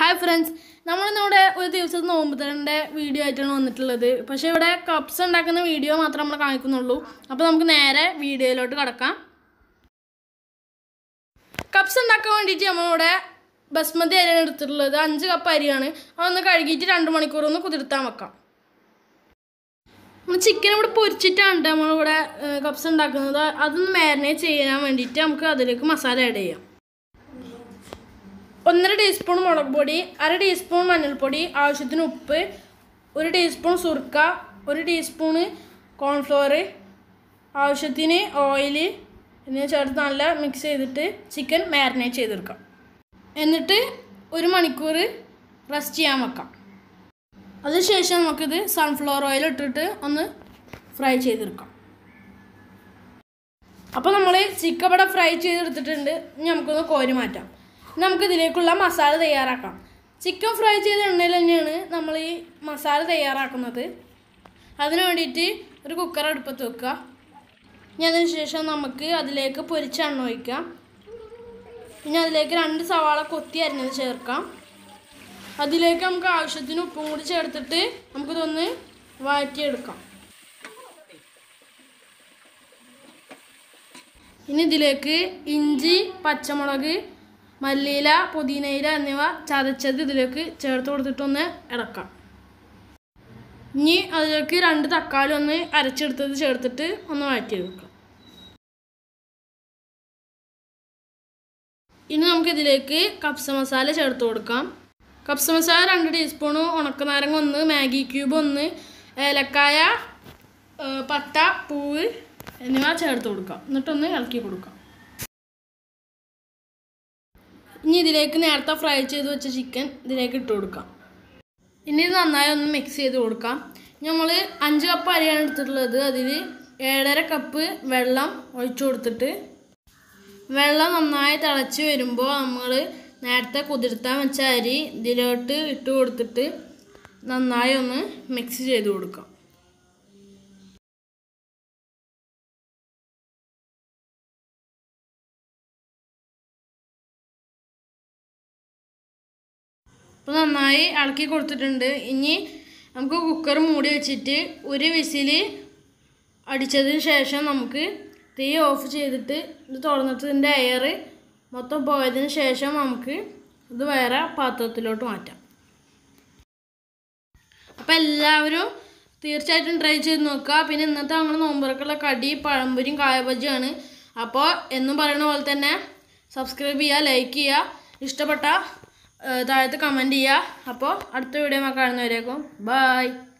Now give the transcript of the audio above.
hi friends നമ്മളിന്നിവിടെ ഒരു ദിവസം നോമ്പുതരൻ്റെ video ആയിട്ടാണ് വന്നിട്ടുള്ളത് പക്ഷേ ഇവിടെ കപ്സ് ഉണ്ടാക്കുന്ന വീഡിയോ മാത്രമേ നമ്മൾ കാണിക്കുന്നുള്ളൂ അപ്പോൾ നമുക്ക് നേരെ വീഡിയോയിലോട്ട് കടക്കാം കപ്സ് ഉണ്ടാക്കാൻ വേണ്ടിയിട്ട് നമ്മളിവിടെ ബസ്മതി അരിയാണ് എടുത്തിട്ടുള്ളത് അഞ്ച് കപ്പ് അരിയാണ് അതൊന്ന് കഴുകിയിട്ട് രണ്ട് മണിക്കൂർ ഒന്ന് കുതിർത്താൻ വെക്കാം നമ്മൾ ചിക്കൻ ഇവിടെ പൊരിച്ചിട്ടാണ് ട്ടോ നമ്മളിവിടെ കപ്സ് ഉണ്ടാക്കുന്നത് അതൊന്ന് മാരിനേറ്റ് ചെയ്യാൻ വേണ്ടിയിട്ട് നമുക്ക് അതിലേക്ക് മസാല ആഡ് ചെയ്യാം ഒന്നര ടീസ്പൂൺ മുളക് പൊടി അര ടീസ്പൂൺ മഞ്ഞൾപ്പൊടി ആവശ്യത്തിന് ഉപ്പ് ഒരു ടീസ്പൂൺ സുർക്ക ഒരു ടീസ്പൂണ് കോൺഫ്ലോർ ആവശ്യത്തിന് ഓയിൽ എന്നിവ ചേർത്ത് നല്ല മിക്സ് ചെയ്തിട്ട് ചിക്കൻ മാരിനേറ്റ് ചെയ്തെടുക്കാം എന്നിട്ട് ഒരു മണിക്കൂർ റെസ്റ്റ് ചെയ്യാൻ വെക്കാം അതിനുശേഷം നമുക്കിത് സൺഫ്ലവർ ഓയിൽ ഇട്ടിട്ട് ഒന്ന് ഫ്രൈ ചെയ്തെടുക്കാം അപ്പോൾ നമ്മൾ ചിക്കൻ ഇവിടെ ഫ്രൈ ചെയ്തെടുത്തിട്ടുണ്ട് ഇനി നമുക്കൊന്ന് കോരി മാറ്റാം ഇനി നമുക്ക് ഇതിലേക്കുള്ള മസാല തയ്യാറാക്കാം ചിക്കൻ ഫ്രൈ ചെയ്ത എണ്ണയിൽ തന്നെയാണ് നമ്മൾ ഈ മസാല തയ്യാറാക്കുന്നത് അതിന് വേണ്ടിയിട്ട് ഒരു കുക്കർ അടുപ്പത്ത് വെക്കുക ഇനി അതിന് ശേഷം നമുക്ക് അതിലേക്ക് പൊരിച്ച എണ്ണ ഒഴിക്കാം പിന്നെ അതിലേക്ക് രണ്ട് സവാള കൊത്തി അരിഞ്ഞത് ചേർക്കാം അതിലേക്ക് നമുക്ക് ആവശ്യത്തിന് ഉപ്പും കൂടി ചേർത്തിട്ട് നമുക്കിതൊന്ന് വഴറ്റിയെടുക്കാം ഇനി ഇതിലേക്ക് ഇഞ്ചി പച്ചമുളക് മല്ലിയില പുതിനയില എന്നിവ ചതച്ചത് ഇതിലേക്ക് ചേർത്ത് കൊടുത്തിട്ടൊന്ന് ഇളക്കാം ഇനി അതിലേക്ക് രണ്ട് തക്കാളി ഒന്ന് അരച്ചെടുത്തത് ചേർത്തിട്ട് ഒന്ന് വഴറ്റിയെടുക്കാം ഇനി നമുക്ക് ഇതിലേക്ക് കപ്സ മസാല ചേർത്ത് കൊടുക്കാം കപ്സ മസാല രണ്ട് ടീസ്പൂണ് ഉണക്കനാരങ്ങ ഒന്ന് മാഗി ക്യൂബ് ഒന്ന് ഏലക്കായ ഏഹ് പട്ട പൂവ് എന്നിവ ചേർത്ത് കൊടുക്കാം എന്നിട്ടൊന്ന് ഇളക്കി കൊടുക്കാം ഇനി ഇതിലേക്ക് നേരത്തെ ഫ്രൈ ചെയ്ത് വെച്ച ചിക്കൻ ഇതിലേക്ക് ഇട്ട് കൊടുക്കാം ഇനി ഇത് നന്നായി ഒന്ന് മിക്സ് ചെയ്ത് കൊടുക്കാം നമ്മൾ അഞ്ച് കപ്പ് അരിയാണ് എടുത്തിട്ടുള്ളത് അതിൽ ഏഴര കപ്പ് വെള്ളം ഒഴിച്ചു കൊടുത്തിട്ട് വെള്ളം നന്നായി തിളച്ച് വരുമ്പോൾ നമ്മൾ നേരത്തെ കുതിർത്താൻ വെച്ച അരി ഇതിലോട്ട് ഇട്ട് കൊടുത്തിട്ട് നന്നായി ഒന്ന് മിക്സ് ചെയ്ത് കൊടുക്കാം അപ്പോൾ നന്നായി ഇളക്കി കൊടുത്തിട്ടുണ്ട് ഇനി നമുക്ക് കുക്കർ മൂടി വെച്ചിട്ട് ഒരു വിസിൽ അടിച്ചതിന് ശേഷം നമുക്ക് തീ ഓഫ് ചെയ്തിട്ട് ഇത് തുറന്നിട്ട് ഇതിൻ്റെ എയർ മൊത്തം പോയതിന് ശേഷം നമുക്ക് ഇത് വേറെ പാത്രത്തിലോട്ട് മാറ്റാം അപ്പോൾ എല്ലാവരും തീർച്ചയായിട്ടും ട്രൈ ചെയ്ത് നോക്കുക പിന്നെ ഇന്നത്തെ ഞങ്ങൾ നോമ്പുറക്കുള്ള കടി പഴംപൊരിയും കായബജിയാണ് അപ്പോൾ എന്നും പറയുന്ന പോലെ തന്നെ സബ്സ്ക്രൈബ് ചെയ്യുക ലൈക്ക് ചെയ്യുക ഇഷ്ടപ്പെട്ട ഏഹ് താഴത്ത് കമൻറ്റ് ചെയ്യുക അപ്പോൾ അടുത്ത വീഡിയോ കാണുന്നവരേക്കും ബായ്